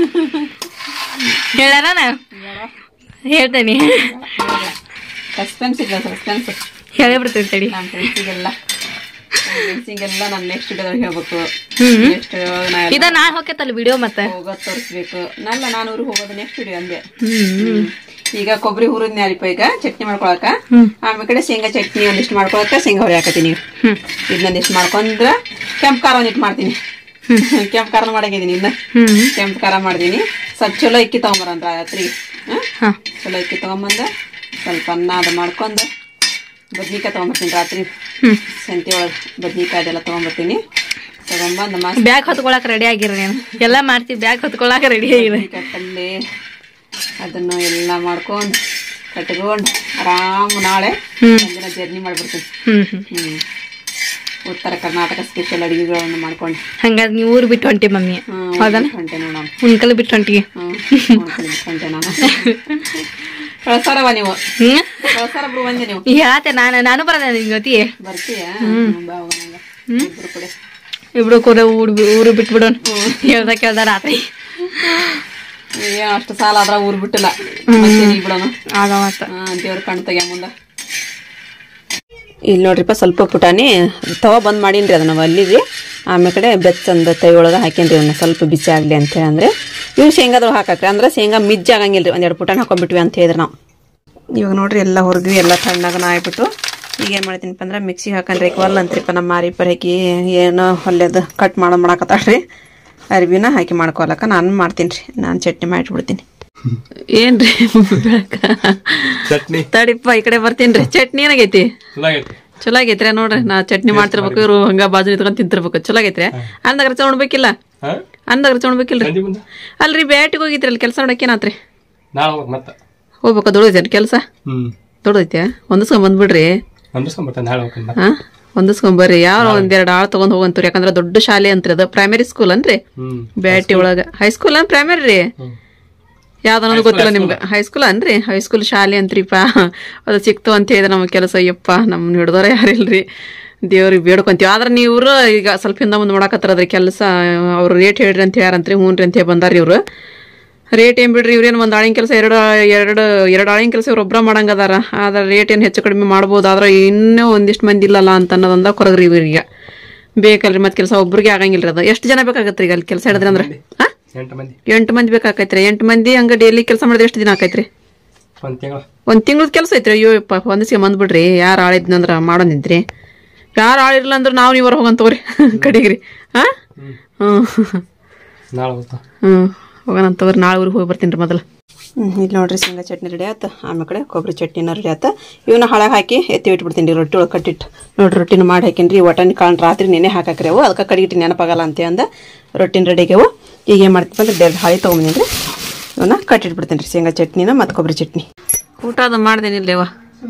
ಹೇಳಾರ ಹೇಳ್ತೇನಿ ಸಸ್ಪೆನ್ಸ್ ಇಲ್ಲ ಸಸ್ಪೆನ್ಸ್ ಹೇಳೇ ಬಿಡ್ತೇನೆ ತಡಿ ನಮ್ಮ ಫ್ರೆಂಡ್ಸಿಗೆಲ್ಲ ಫ್ರೆಂಡ್ಸಿಗೆಲ್ಲ ನಾನು ನೆಕ್ಸ್ಟ್ ವಿಡಿಯೋದಾಗ ಹೇಳ್ಬೇಕು ಹ್ಮ್ ನೆಕ್ಸ್ಟ್ ನಾ ಇದ ನಾ ಹೋಗ್ಯತಲ್ಲ ವಿಡಿಯೋ ಮತ್ತೆ ಹೋಗೋದು ತೋರಿಸ್ಬೇಕು ನಲ್ಲ ನಾನು ಊರಿಗೆ ಹೋಗೋದು ನೆಕ್ಸ್ಟ್ ವಿಡಿಯೋ ಅಂದೆ ಹ್ಮ್ ಈಗ ಕೊಬ್ಬರಿ ಹುರಿದ್ನಿ ಅರಿಪ ಈಗ ಚಟ್ನಿ ಮಾಡ್ಕೊಳಕ ಹ್ಮ್. ಆಮೇಲೆ ಕಡೆ ಶೇಂಗಾ ಚಟ್ನಿ ಒಂದಿಷ್ಟು ಮಾಡ್ಕೊಳಕ ಶೇಂಗಾ ಹುರಿ ಹಾಕತೀನಿ ಹ್ಮ್ ಇದನ್ನೊಂದಿಷ್ಟು ಮಾಡ್ಕೊಂಡ್ರ ಕೆಂಪು ಖಾರ ಒಂದಿಟ್ಟು ಮಾಡ್ತೀನಿ ಕೆಂಪು ಖಾರ ಮಾಡಾಕಿದ್ದೀನಿ ಇನ್ನ ಹ್ಮ್ ಕೆಂಪು ಖಾರ ಮಾಡ್ತೀನಿ ಸ್ವಲ್ಪ ಚಲೋ ಇಕ್ಕಿ ತಗೊಂಬರಂದ್ರ ರಾತ್ರಿ ಹಾ ಹಾ ಚಲೋ ಇಕ್ಕಿ ತಗೊಂಬಂದ ಸ್ವಲ್ಪ ಅನ್ನ ಅದು ಮಾಡ್ಕೊಂಡು ಬದ್ನಿಕಾಯಿ ತಗೊಂಬರ್ತೀನಿ ರಾತ್ರಿ ಹ್ಮ್ ಸಂತೆ ಒಳಗೆ ಬದ್ನಿಕಾಯಿ ಅದೆಲ್ಲ ತಗೊಂಬರ್ತೀನಿ ತಗೊಂಬಂದು ಮಸ್ತ್ ಬ್ಯಾಗ್ ಹೊತ್ಕೊಳಕ್ ರೆಡಿ ಆಗಿರ ನೀನು ಎಲ್ಲ ಮಾಡ್ತಿ ಬ್ಯಾಗ್ ಹೊತ್ಕೊಳಕ್ ರೆಡಿ ಆಗಿದೆ ಬದ್ನಿಕಾಯಿ ಪಲ್ಲೆ ಅದನ್ನು ಎಲ್ಲ ಮಾಡ್ಕೊಂಡು ಕಟ್ಕೊಂಡು ಆರಾಮ್ ನಾಳೆ ಹ್ಮ್. ಒಂದಿನ ಜರ್ನಿ ಮಾಡ್ಬಿಡ್ತೀನಿ ಹ್ಮ್ ಹ್ಮ್ ಹ್ಮ್ ಉತ್ತರ ಕರ್ನಾಟಕ ಸ್ಪೆಷಲ್ ಅಡಿಗೆಗಳನ್ನು ಮಾಡ್ಕೊಂಡು ಹಂಗಾದ್ರೆ ನೀವು ಊರ್ ಬಿಟ್ಟು ಹೊಂಟಿ ಮಮ್ಮಿ ಹ್ಮ್, ಹೌದನ ಹೊಂಟೆ ನೋಡೋಣ ಉಣ್ಕಲ್ ಬಿಟ್ಟು ಹೊಂಟಿಗೆ ಹ್ಮ್ ಹೊಂಟೆ ನಾನು ಕಳ್ಸಾರವ ನೀವು ಹ್ಮ್ ಕಳ್ಸಾರ ಬಿಡು ಬಂದೆ ನೀವು ಹೇಳತ್ತೆ ನಾನು ನಾನು ಬರೋದ ನಿನ್ ಜೊತೆ ಬರ್ತೀಯ ಬಾ ಹೋಗೋಣ ಇಬ್ರು ಕೂಡ ಇಬ್ರು ಕೂಡ ಊರ್ ಬಿ- ಊರು ಬಿಟ್ಬಿಡೋಣ ಹೇಳ್ದ ಕೇಳ್ದ ರಾತ್ರಿ ಏನು ಅಷ್ಟು ಸಾಲ ಆದ್ರ ಊರ್ ಬಿಟ್ಟಿಲ್ಲ ಮತ್ತೆ ನೀ ಬಿಡೋಣ ಆಗ ಮತ್ತ ದೇವ್ರ ಕಣ್ ತೆಗ್ಯ ಮುಂದ ಇಲ್ಲಿ ನೋಡ್ರಿಪ್ಪ ಸ್ವಲ್ಪ ಪುಟಾಣಿ ತವ ಬಂದ್ ಮಾಡೀನ್ರಿ ಅದನ್ನ ಅಲ್ಲಿಗೆ ಆಮೇಲೆ ಕಡೆ ಬೆಚ್ಚಂದ ತೈ ಒಳಗೆ ಹಾಕೇನ್ರಿ ಅವನ್ನ ಸ್ವಲ್ಪ ಬಿಸಿ ಆಗಲಿ ಅಂತೇಳಿ ಅಂದ್ರೆ ಇವು ಶೇಂಗಾದೊಳಗೆ ಹಾಕಾಕ್ರಿ ಅಂದ್ರೆ ಶೇಂಗಾ ಮಿಜ್ಜ ಆಗಂಗಿಲ್ಲ ರೀ ಒಂದೆರಡು ಪುಟಾಣ ಹಾಕೊಂಡ್ಬಿಟ್ವಿ ಅಂತ ಹೇಳಿದ್ರು ನಾವು ಇವಾಗ ನೋಡ್ರಿ ಎಲ್ಲ ಹುರಿದ್ವಿ ಎಲ್ಲ ತಣ್ಣಗನ ಆಗ್ಬಿಟ್ಟು ಈಗ ಏನು ಮಾಡ್ತೀನಿಪ್ಪ ಅಂದ್ರೆ ಮಿಕ್ಸಿಗೆ ಹಾಕಂದ್ರೆ ಒಲ್ಲ ಅಂತ್ರಿಪ್ಪ ನಮ್ಮ ಮಾರಿ ಪರಕಿ ಏನು ಹೊಲ್ಯದ ಕಟ್ ಮಾಡೋ ಮಾಡಕತ್ತಾಳ್ರಿ ಅರ್ಬಿನ ಹಾಕಿ ಮಾಡ್ಕೊಳಕ ನಾನು ಮಾಡ್ತೀನಿ ರೀ ನಾನು ಚಟ್ನಿ ಮಾಡಿಬಿಡ್ತೀನಿ ಏನ್ರಿ ಚಟ್ನಿ ತಡಿಪ್ಪ ಈ ಕಡೆ ಬರ್ತೀನಿ ರೀ ಚಟ್ನಿ ಏನಾಗೈತಿ ಚಲೋ ಆಗೈತಿ ಚಲೋ ಆಗೈತ್ರಿ ನೋಡ್ರಿ ನಾ ಚಟ್ನಿ ಮಾಡ್ತಿರ್ಬೇಕು ಇವ್ರು ಹಂಗ ಬಾಜು ನಿಂತ್ಕೊಂಡ್ ತಿಂತಿರ್ಬೇಕು ಚಲೋ ಆಗೈತ್ರಿ ಅಂದಾಗ ರಚ ಉಣ್ಬೇಕಿಲ್ಲ ಹಾ ಅಂದಾಗ ರಚ ಉಣ್ಬೇಕಿಲ್ರಿ ಸಂಜೆ ಮುಂದೆ ಅಲ್ರಿ ಬ್ಯಾಟಿಗೆ ಹೋಗಿದ್ರಿ ಅಲ್ಲಿ ಕೆಲಸ ಮಾಡಕ್ಕೆ ಏನಾತ್ರಿ ನಾಳೆ ಹೋಗ್ಬೇಕು ಮತ್ತೆ ಹೋಗ್ಬೇಕು ದೊಡ್ಡದೈತಿ ಕೆಲಸ ಹ್ಮ್ ದೊಡ್ಡದೈತೆ ಒಂದಿಸ್ಕೊಂಡ್ ಬಂದ್ಬಿಡ್ರಿ ಅಂದ್ರಸ್ಕೊಂಬರ್ತಾನೆ ನಾಳೆ ಹೋಗ್ತೀನಿ ಹಾ ಒಂದಿಸ್ಕೊಂಬರ್ರಿ ಯಾವ ಒಂದೆರಡು ಆಳ್ ತಗೊಂಡ್ ಹೋಗಂತ್ರಿ ಯಾಕಂದ್ರ ದೊಡ್ಡ ಶಾಲೆ ಅಂತ್ರಿ ಅದು ಪ್ರೈಮರಿ ಸ್ಕೂಲ್ ಅನ್ರಿ ಹ್ಮ್ ಬ್ಯಾಟಿ ಒಳಗ ಹೈಸ್ಕೂಲ್ ಅನ್ ಪ್ರೈಮರಿ ರೀ ಯಾವ್ದು ಅನ್ನೋದು ಗೊತ್ತಿಲ್ಲ ನಿಮ್ಗೆ ಹೈಸ್ಕೂಲ್ ಅನ್ರಿ ಹೈಸ್ಕೂಲ್ ಶಾಲೆ ಅಂತ್ರಿಪ್ಪ ಅದು ಸಿಕ್ತು ಅಂತ ಹೇಳಿದ್ರೆ ನಮ್ಮ ಕೆಲಸ ಯಪ್ಪ ನಮ್ಮನ್ನ ಹಿಡ್ದವ್ರ ಯಾರಿಲ್ರಿ ದೇವ್ರಿಗೆ ಬೇಡ್ಕೊಂತೀವಿ ಆದ್ರೆ ನೀವು ಈಗ ಸ್ವಲ್ಪ ಹಿಂದ ಮುಂದೆ ಮಾಡಾಕತ್ತಾರದ್ರಿ ಕೆಲಸ ಅವ್ರು ರೇಟ್ ಹೇಳ್ರಿ ಅಂತ ಯಾರಂತ್ರಿ ಹ್ಞೂ ರೀ ಅಂತ ಹೇಳಿ ಬಂದಾರ ಇವ್ರು ರೇಟ್ ಏನ್ ಬಿಡ್ರಿ ಇವ್ರೇನು ಒಂದು ಆಳಿನ ಕೆಲಸ ಎರಡು ಎರಡು ಎರಡು ಆಳಿನ ಕೆಲಸ ಇವ್ರು ಒಬ್ರ ಮಾಡಂಗದಾರ ಆದ್ರೆ ರೇಟ್ ಏನು ಹೆಚ್ಚು ಕಡಿಮೆ ಮಾಡ್ಬೋದು ಆದ್ರೆ ಇನ್ನೂ ಒಂದಿಷ್ಟು ಮಂದಿ ಇಲ್ಲಲ್ಲ ಅಂತ ಅನ್ನೋದೊಂದ ಕೊರಗ್ರಿ ಇವ್ರಿಗೆ ಬೇಕಲ್ರಿ ಮತ್ತೆ ಕೆಲಸ ಒಬ್ರಿಗೆ ಆಗಂಗಿಲ್ರಿ ಅದು ಎಷ್ಟು ಜನ ಬೇಕಾಗತ್ರಿ ಈಗ ಅಲ್ಲಿ ಕೆಲಸ ಹಿಡಿದ್ರಿ ಅಂದ್ರೆ ಹಾ ಎಂಟು ಮಂದಿ ಎಂಟು ಮಂದಿ ಬೇಕಾಕೈತ್ರಿ ಎಂಟು ಮಂದಿ ಹಂಗ ಡೈಲಿ ಕೆಲಸ ಮಾಡಿದ್ರೆ ಎಷ್ಟು ದಿನ ಆಕೈತ್ರಿ ಒಂದ್ ತಿಂಗಳು ಒಂದ್ ತಿಂಗ್ಳದ ಕೆಲಸ ಐತ್ರಿ ಅಯ್ಯೋ ಯಪ್ಪ ಒಂದಿಸ್ಗೆ ಬಂದ್ಬಿಡ್ರಿ ಯಾರು ಆಳಿದ್ನಂದ್ರ ಮಾಡೋದಿದ್ರಿ ಯಾರು ಆಳಿರ್ಲಿಲ್ಲ ಅಂದ್ರೆ ನಾವು ನೀವರ ಹೋಗಂತ ತಗೋರಿ ಕಡೆಗ್ರಿ ಹಾ ಹ್ಮ್ ನಾಳೆ ಹೋಗ್ತಾ ಹ್ಮ್ ಹೋಗೋಣ ತಗೋರಿ ನಾಳೆ ಊರಿಗೆ ಹೋಗಿ ಬರ್ತೀನಿ ರೀ ಮೊದಲು ಇಲ್ಲಿ ನೋಡ್ರಿ ಶೇಂಗಾ ಚಟ್ನಿ ರೆಡಿ ಆಯ್ತು ಆಮೇಲೆ ಕಡೆ ಕೊಬ್ಬರಿ ಚಟ್ನಿನ ರೆಡಿ ಆಯ್ತು ಇವನ್ನ ಹಳಗೆ ಹಾಕಿ ಎತ್ತಿ ಇಟ್ಬಿಡ್ತೀನಿ ರೀ ರೊಟ್ಟಿ ಒಳಗೆ ಕಟ್ಟಿಟ್ಟು ನೋಡ್ರಿ ರೊಟ್ಟಿನ ಮಾಡಿ ಹಾಕಿನಿ ರೀ ಒಟ್ಟನಿ ಕಾಳು ರಾತ್ರಿ ನೆನೆ ಹಾಕಾಕ್ರಿ ಅವು ಅದಕ್ಕೆ ಕಡಿಗಿಟ್ಟು ನೆನಪಾಗಲ್ಲ ಅಂತ ಅಂದ ರೊಟ್ಟಿನ ರೆಡಿ ಆಗ್ಯಾವು ಈಗ ಏನು ಮಾಡ್ತೀವಿ ಅಂದ್ರೆ ದೇವ್ರ ಹಾಳಿ ತೊಗೊಂಬಂದಿನಿ ರೀ ಇವನ್ನ ಕಟ್ಟಿಟ್ಬಿಡ್ತೀನಿ ರೀ ಶೇಂಗಾ ಚಟ್ನಿನ ಮತ್ತು ಕೊಬ್ಬರಿ ಚಟ್ನಿ ಊಟ ಅದು ಮಾಡ್ದೇನಿಲ್ಲೇವ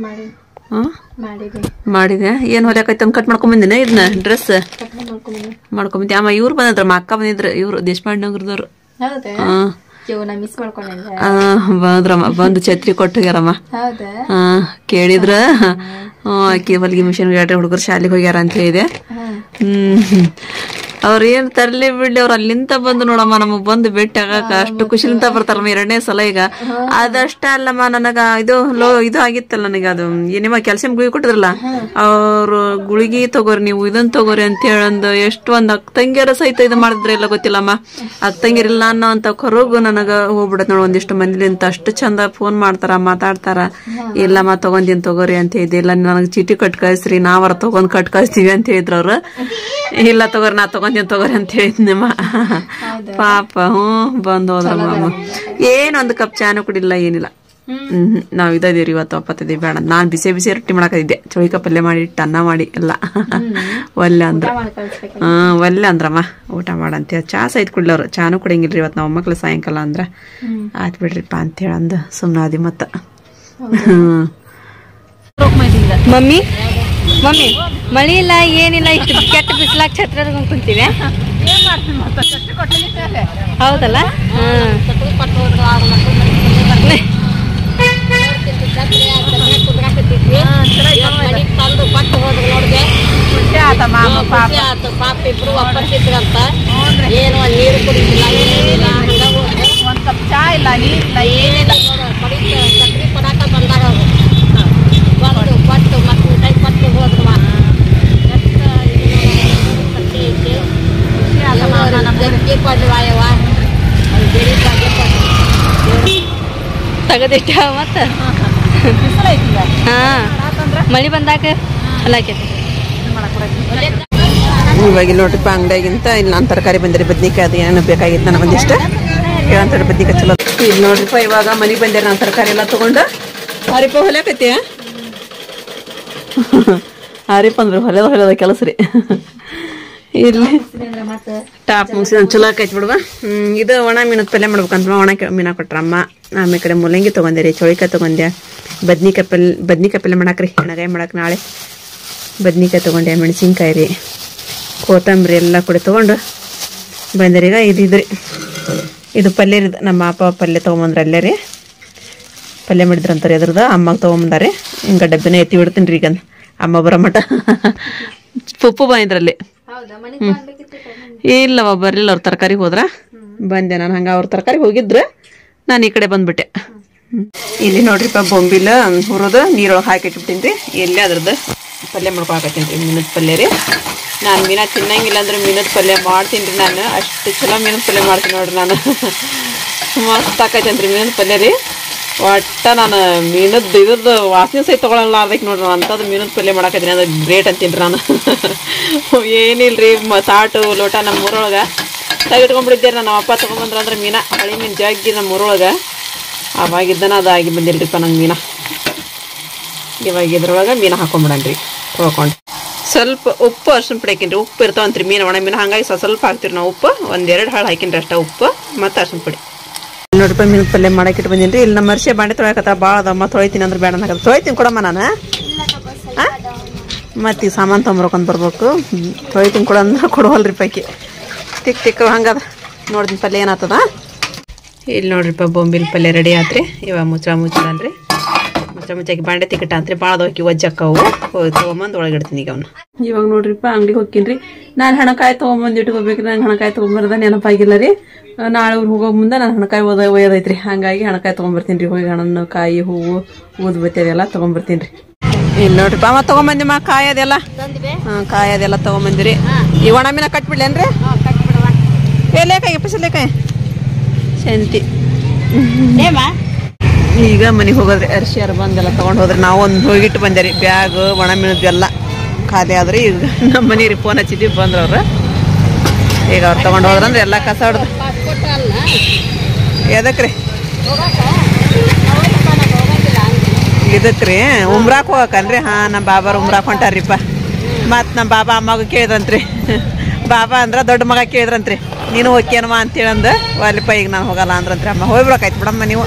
ಹಾಂ ಮಾಡಿದೆ ಏನು ಹೊಲಿಯಾಕೈತೆ ಅಂತ ಕಟ್ ಮಾಡ್ಕೊಂಬಂದಿನ ಇದನ್ನ ಡ್ರೆಸ್ ಮಾಡ್ಕೊಂಬಂದಿ ಅಮ್ಮ ಇವ್ರು ಬಂದಿದ್ರು ನಮ್ಮ ಅಕ್ಕ ಬಂದಿದ್ರು ಇವ್ರು ದೇಶಪಾಂಡೆ ನಗರದವ್ರು ಹೌದಾ ಹಾಂ ನಾ ಮಿಸ್ ಮಾಡ್ಕೊಂಡೆ ಆ, ಬಂದ್ರಮ್ಮ ಬಂದು ಛತ್ರಿ ಕೊಟ್ಟೋಗ್ಯಾರಮ್ಮ ಹೌದಾ ಹಾ ಕೇಳಿದ್ರ ಹ್ಞೂ ಆಕಿ ಹೊಲಿಗೆ ಮಿಷನ್ ಎರಡು ಹುಡುಗರು ಶಾಲೆಗೆ ಹೋಗ್ಯಾರ ಅಂತ ಹೇಳಿದೆ ಹ್ಮ್ ಅವ್ರ ಏನ್ ತರ್ಲಿ ಬಿಡ್ಲಿ ಅವ್ರ ಅಲ್ಲಿಂದ ಬಂದು ನೋಡಮ್ಮ ನಮಗ್ ಬಂದು ಭೇಟಿ ಆಗಾಕ ಅಷ್ಟು ಖುಷಿಲಿಂದ ಬರ್ತಾರಮ್ಮ ಎರಡನೇ ಸಲ ಈಗ ಅದಷ್ಟ ಅಲ್ಲಮ್ಮ ನನಗ ಇದು ಲೋ ಇದು ಆಗಿತ್ತಲ್ಲ ನನಗ ಅದು ಏ- ನಿಮ್ಮ ಕ್ಯಾಲ್ಸಿಯಂ ಗುಳಿಗೆ ಕೊಟ್ಟಿದ್ರಲ್ಲ ಅವ್ರು ಗುಳಿಗೆ ತಗೋರಿ ನೀವು ಇದನ್ ತಗೋರಿ ಅಂತ ಹೇಳಂದು ಎಷ್ಟು ಒಂದ್ ಅಕ್ಕ ತಂಗಿಯರ ಸಹಿತ ಇದು ಮಾಡಿದ್ರೆ ಇಲ್ಲ ಗೊತ್ತಿಲ್ಲಮ್ಮ ಅಕ್ಕ ತಂಗಿಯರಿಲ್ಲ ಅನ್ನೋ ಅಂತ ಕೊರಗು ನನಗ ಹೋಗ್ಬಿಡತ್ ನೋಡ ಒಂದಿಷ್ಟು ಮಂದಿಲಿಂತ ಅಷ್ಟು ಚಂದ ಫೋನ್ ಮಾಡ್ತಾರ ಮಾತಾಡ್ತಾರ ಇಲ್ಲಮ್ಮ ತಗೊಂದಿನ್ ತಗೋರಿ ಅಂತ ಹೇಳಿದೆ ಇಲ್ಲ ನನಗೆ ಚೀಟಿ ಕಟ್ ಕಳಿಸ್ರಿ ನಾವರ ತಗೊಂಡ್ ಕಟ್ ಕಳಿಸ್ತೀವಿ ಅಂತ ಹೇಳಿದ್ರ ಅವ್ರು ಇಲ್ಲ ತಗೋರಿ ನಾ ತಗೊಂದಿನ್ ತಗೋರಿ ಅಂತ ಹೇಳಿದ್ನಮ್ಮ ಪಾಪ ಹ್ಞೂ ಬಂದ್ ಹೋದ್ರಮ್ಮ ಅಮ್ಮ. ಏನೊಂದು ಕಪ್ ಚಾನು ಕುಡಿಲ್ಲ ಏನಿಲ್ಲ ಹ್ಮ್ ನಾವ್ ಇದೀವ್ರಿ ಇವತ್ತು ಒಪ್ಪತ್ತಿದ್ದೀವಿ ಬೇಡ ನಾನ್ ಬಿಸಿ ಬಿಸಿ ರೊಟ್ಟಿ ಮಾಡಾಕಿದ್ದೆ ಚೌಳಿಕ ಪಲ್ಯ ಮಾಡಿ ಇಟ್ಟು ಅನ್ನ ಮಾಡಿ ಎಲ್ಲ ಒಲ್ಲೆ ಅಂದ್ರ ಹ್ಮ್ ಒಲ್ಲೆ ಅಂದ್ರಮ್ಮ ಊಟ ಮಾಡಂತ ಚಾ ಸಹಿತ ಕುಡ್ಲವ್ರು ಚಾನು ಕುಡಿಯಂಗಿಲ್ರಿ ಇವತ್ತು ನಾವು ಮಕ್ಳು ಸಾಯಂಕಾಲ ಅಂದ್ರ ಆಯ್ತು ಬಿಡ್ರಿಪ್ಪ ಅಂತ ಹೇಳಂದು ಸುಮ್ನಾದಿ ಮತ್ತ ಹ್ಮ್ ಮಮ್ಮಿ ಮಮ್ಮಿ ಮಳಿ ಇಲ್ಲ ಏನಿಲ್ಲ ಇಷ್ಟು ಕೆಟ್ಟ ಬಿಸಿಲಾಗ ಛತ್ರ ಹಿಡ್ಕೊಂಡ್ ಕುಂತೀವಿ ಹೌದಲ್ಲ ಹ್ಮ್ ಏನು ನೀರು ಕುಡಿದಿಲ್ಲ ಏನಿಲ್ಲ ಹಂಗ ಒಂದ್ ಕಪ್ ಚಾ ಇಲ್ಲ ನೀರಿಲ್ಲ ಏನಿಲ್ಲ ಸಕ್ರಿ ಕೊಡಾಕ ಬಂದಾರ ಅವರು ಬಂದು ಕೊಟ್ಟು ಮತ್ತೆ ಊಟ ಕೊಟ್ಟು ಹೋದ್ರು ಜಗ್ಗಿ ಕೊಡ್ಲಿ ವಾಯವ್ವ ಬೆಳಿ ಬಗ್ಗೆ ಕೊಡ್ಲಿ ತಗದಿಟ್ಟ ಮತ್ತ ಹಾ ಮಳಿ ಬಂದಾಗ ಅಲ್ಲಾಕೈತಿ ಇವಾಗ ಇಲ್ಲಿ ನೋಡ್ರಿಪ್ಪ ಅಂಗಡಿಯಾಗಿಂತ ಇಲ್ಲಿ ನಾನು ತರಕಾರಿ ಬಂದಿರಿ ಬದ್ನಿಕಾಯಿ ಅದು ಏನೇನು ಬೇಕಾಗಿತ್ತು ನನಗೆ ಒಂದಿಷ್ಟು ಹೇಳಂತಾರೆ ಬದ್ನಿಕಾಯಿ ಚಲೋ ಇಲ್ಲಿ ನೋಡ್ರಿಪ್ಪ ಇವಾಗ ಮನೆಗೆ ಬಂದೆ ನಾನು ತರಕಾರಿ ಎಲ್ಲ ತಗೊಂಡು ಹರಿಪ ಹೊಲಿಯಾಕೈತಿ ಹರಿಪ ಅಂದ್ರೆ ಹೊಲೆದ ಹೊಲೆದ ಕೆಲಸ ರೀ ಇಲ್ಲಿ ಟಾಪ್ ಮುಗಿಸಿ ಚಲೋ ಆಕೈತಿ ಬಿಡುವ ಹ್ಮ್ ಇದು ಒಣ ಮೀನದ ಪಲ್ಯ ಮಾಡ್ಬೇಕಂತ ಒಣ ಕೆ- ಮೀನ ಕೊಟ್ರಮ್ಮ ಆಮೇಲೆ ಕಡೆ ಮುಲ್ಲಂಗಿ ತೊಗೊಂಡೆ ರೀ ಚೌಳಿಕಾಯಿ ತೊಗೊಂಡೆ ಬದ್ನಿಕಾಯಿ ಪಲ್ಯ ಬದ್ನಿಕಾಯಿ ಪಲ್ಯ ಮಾಡಾಕ್ರಿ ಎಣಗಾಯಿ ಮಾಡಾಕ ನಾಳೆ ಬದ್ನಿಕಾಯಿ ತೊಗೊಂಡೆ ಮೆಣಸಿನ್ಕಾಯಿ ರೀ ಕೊತ್ತಂಬರಿ ಎಲ್ಲ ಕೂಡ ತೊಗೊಂಡು ಬಂದರೀಗ ಇದಿದ್ರಿ ಇದು ಪಲ್ಯ ರೀ ನಮ್ಮ ಅಪ್ಪ ಪಲ್ಯ ತೊಗೊಂಬಂದ್ರೆ ಅಲ್ಲೇ ರೀ ಪಲ್ಯ ಮಾಡಿದ್ರಂತಾರೆ ಅದ್ರದ್ದು ಅಮ್ಮಗೆ ತೊಗೊಂಬಂದಾರೆ ಹಿಂಗೆ ಡಬ್ಬಿನ ಎತ್ತಿ ಬಿಡ್ತೀನಿ ರೀ ಈಗ ಅಮ್ಮ ಬರೋ ಮಟ ಪುಪ್ಪು ಬಂದ್ರಲ್ಲಿ ಇಲ್ಲವ ಬರ್ಲಿಲ್ಲ ಅವ್ರ ತರಕಾರಿಗೆ ಹೋದ್ರ ಬಂದೆ ನಾನು ಹಂಗ ಅವ್ರ ತರಕಾರಿಗೆ ಹೋಗಿದ್ರು ನಾನು ಈ ಕಡೆ ಬಂದ್ಬಿಟ್ಟೆ ಹ್ಮ್. ಇಲ್ಲಿ ನೋಡ್ರಿಪ್ಪ ಬೊಂಬಿಲ ಹುರಿದು ನೀರೊಳಗೆ ಹಾಕಿ ಇಟ್ಬಿಟ್ಟಿನಿ ರೀ ಎಲ್ಲಿ ಅದ್ರದ್ದು ಪಲ್ಯ ಮಾಡ್ಕೊಳಕತ್ತೀನಿ ರೀ ಮೀನದ ಪಲ್ಯ ರೀ ನಾನು ಮೀನ ತಿನ್ನಂಗಿಲ್ಲ ಅಂದ್ರೆ ಮೀನದ ಪಲ್ಯ ಮಾಡ್ತೀನಿ ರೀ ನಾನು ಅಷ್ಟು ಚಲೋ ಮೀನದ ಪಲ್ಯ ಮಾಡ್ತೀನಿ ನೋಡ್ರಿ ನಾನು ಮಸ್ತ್ ಆಕೈತೇನ್ರಿ ಮೀನಿನ ಪಲ್ಯ ರೀ ಒಟ್ಟ ನಾನು ಮೀನದ್ದು ಇದ್ರದ್ದು ವಾಸನೆ ಸಹಿತ ತೊಗೊಳಲ್ಲಾರ್ದಕ್ಕೆ ನೋಡ್ರಿ ಅಂಥದ್ದು ಮೀನದ ಪಲ್ಯ ಮಾಡಾಕತ್ತೀನಿ ಅದು ಗ್ರೇಟ್ ಅಂತೀನಿ ನಾನು ಏನಿಲ್ರಿ ಮ ಸಾಟು ಲೋಟ ನಮ್ಮ ಊರೊಳಗೆ ತೆಗೆಟ್ಕೊಂಡ್ಬಿಟ್ಟಿದ್ದೆ ನಮ್ಮ ಅಪ್ಪ ತೊಗೊಂಬಂದ್ರ ಅಂದ್ರೆ ಮೀನ ಹಳಿ ಮೀನು ಜಗ್ಗಿ ನಮ್ಮ ಊರೊಳಗೆ ಅವಾಗಿದ್ದನ ಅದು ಆಗಿ ಬಂದಿಲ್ರಿಪ್ಪ ನಂಗೆ ಮೀನ ಇವಾಗ ಇದ್ರೊಳಗೆ ಮೀನು ಹಾಕೊಂಬಿಡನ್ರಿ ತೊಳ್ಕೊಂಡು ಸ್ವಲ್ಪ ಉಪ್ಪು ಅರ್ಶಿನ ಪುಡಿ ಹಾಕಿನ್ರಿ ಉಪ್ಪು ಇರ್ತಾವಂತ್ರಿ ಮೀನು ಒಣ ಮೀನು ಹಾಗಾಗಿ ಸ್ವಲ್ಪ ಸ್ವಲ್ಪ ಹಾಕ್ತೀವಿ ನಾವು ಉಪ್ಪು ಒಂದೆರಡು ಹಾಳು ಹಾಕಿನ್ರಿ ಅಷ್ಟ ಉಪ್ಪು ಮತ್ತು ಅರ್ಶಿನ ಪುಡಿ ನೋಡಿ ರೂಪಾಯಿ ಮೀನು ಪಲ್ಯ ಮಾಡಕ್ಕೆ ಇಟ್ಟು ಬಂದೀನಿ ಇಲ್ಲಿ ನಮ್ಮ ಮರ್ಷಿ ಬಾಂಡೆ ತೊಳಕತ್ತ ಭಾಳ ಅದಮ್ಮ ತೊಳಿತೀನಿ ಅಂದ್ರೆ ಬೇಡ ಅನ್ನಕತ್ತ ತೊಳಿತೀನಿ ಕೊಡಮ್ಮ ನಾನು ಮತ್ತು ಈ ಸಾಮಾನು ತೊಗೊಂಬರ್ಕೊಂಡ್ ಬರ್ಬೇಕು ಹ್ಮ್. ತೊಳಿತೀನಿ ಕೊಡ ಅಂದ್ರೆ ಕೊಡುವಲ್ರಿ ಪೈಕಿ ತಿಕ್ ತಿಕ್ಕ ಹಂಗದ ನೋಡ್ತೀನಿ ಪಲ್ಯ ಏನಾಗ್ತದ ಇಲ್ಲಿ ನೋಡ್ರಿಪ್ಪ ಬೊಂಬಿನ ಪಲ್ಯ ರೆಡಿ ಆತ್ರಿ ಇವಾಗ ಮುಚ್ಚಳ ಮುಚ್ಚಳನ್ರಿ ಮುಚ್ಚಳ ಮುಚ್ಚಾಕಿ ಬಾಂಡೆ ತಿಕ್ಕಟ ಅಂತ್ರಿ ಭಾಳ ಹೋಗಿ ಒಜ್ಜಕ್ಕವು ಹೋಗಿ ತೊಗೊಂಬಂದು ಒಳಗಿಡ್ತೀನಿ ಈಗ ಅವನ್ನ ಇವಾಗ ನೋಡ್ರಿಪ್ಪ ಅಂಗಡಿಗೆ ಹೋಗ್ತೀನಿ ನಾನು ಹಣಕಾಯಿ ತೊಗೊಂಬಂದು ಇಟ್ಕೋಬೇಕು ನಂಗೆ ಹಣಕಾಯಿ ತೊಗೊಂಬರ್ದ ನೆನಪಾಗಿಲ್ಲ ರೀ ಆ, ನಾಳೆ ಊರಿಗೆ ಹೋಗೋ ಮುಂದೆ ನಾನು ಹಣಕಾಯಿ ಓದ ಒಯ್ಯೋದೈತ್ರಿ ಹಂಗಾಗಿ ಹಣಕಾಯಿ ತೊಗೊಂಬರ್ತೀನಿ ರೀ ಹೋಗಿ ಹಣ್ಣು ಕಾಯಿ ಹೂವು ಊದ್ಬತ್ತಿ ಅದೆಲ್ಲ ತೊಗೊಂಬರ್ತೀನಿ ರೀ ಇಲ್ಲಿ ನೋಡ್ರಿಪ್ಪ ಅಮ್ಮ ತೊಗೊಂಬಂದಿಮ್ಮ ಕಾಯಿ ಅದೆಲ್ಲ ಹಾಂ ಕಾಯಿ ಅದೆಲ್ಲ ತೊಗೊಂಬಂದಿರಿ ಈ ಒಣ ಮೀನ ಕಟ್ಬಿಡ್ಲೇನ್ರಿ ಏ ಲೇಕಾಯಿ ಪಸಲೇಕಾಯಿ ಶಂತಿ ಈಗ ಮನೆಗೆ ಹೋಗೋದ್ರಿ ಅರ್ಶಿಯರ್ ಬಂದೆಲ್ಲ ತಗೊಂಡು ಹೋದ್ರಿ ನಾವು ಒಂದು ಹೋಗಿಟ್ಟು ಬಂದೆ ರೀ ಬ್ಯಾಗ್ ಒಣ ಮೀನದ್ದು ಎಲ್ಲ ಖಾಲಿ ಆದ್ರಿ ಈಗ ನಮ್ಮ ಮನೆಗೆ ಫೋನ್ ಹಚ್ಚಿದ್ವಿ ಬಂದ್ರ ಅವ್ರು ಈಗ ಅವ್ರು ತಗೊಂಡು ಹೋದ್ರಂದ್ರೆ ಎಲ್ಲ ಕಸ ಹೊಡ್ದು ಪಾಸ್ಪೋರ್ಟ್ ಅಲ್ಲ ಎದಕ್ಕೆ ರೀ ಹೋಗಾಕ ಹೋಗಂಗಿಲ್ಲ ಹಂಗೆ ಇದಕ್ಕೆ ರೀ ಉಮ್ರಾಕ್ ಹೋಗಕನ್ರಿ ಹಾಂ ನಮ್ಮ ಬಾಬಾರು ಉಮ್ರಾಕ್ ಹೊಂಟಾರ್ರಿಪ್ಪ ಮತ್ತು ನಮ್ಮ ಬಾಬಾ ಅಮ್ಮಗ ಕೇಳಿದ್ರಂತ್ರಿ ಬಾಬಾ ಅಂದ್ರೆ ದೊಡ್ಡ ಮಗ ಕೇಳಿದ್ರಂತ್ರಿ ನೀನು ಹೋಗ್ಯನಮ್ಮ ಅಂತೇಳಂದು ಅಲ್ಲಿಪ್ಪ ಈಗ ನಾನು ಹೋಗಲ್ಲ ಅಂದ್ರಂತ್ರಿ ಅಮ್ಮ ಹೋಗ್ಬಿಡಕಾಯ್ತು ಬಿಡಮ್ಮ ನೀವು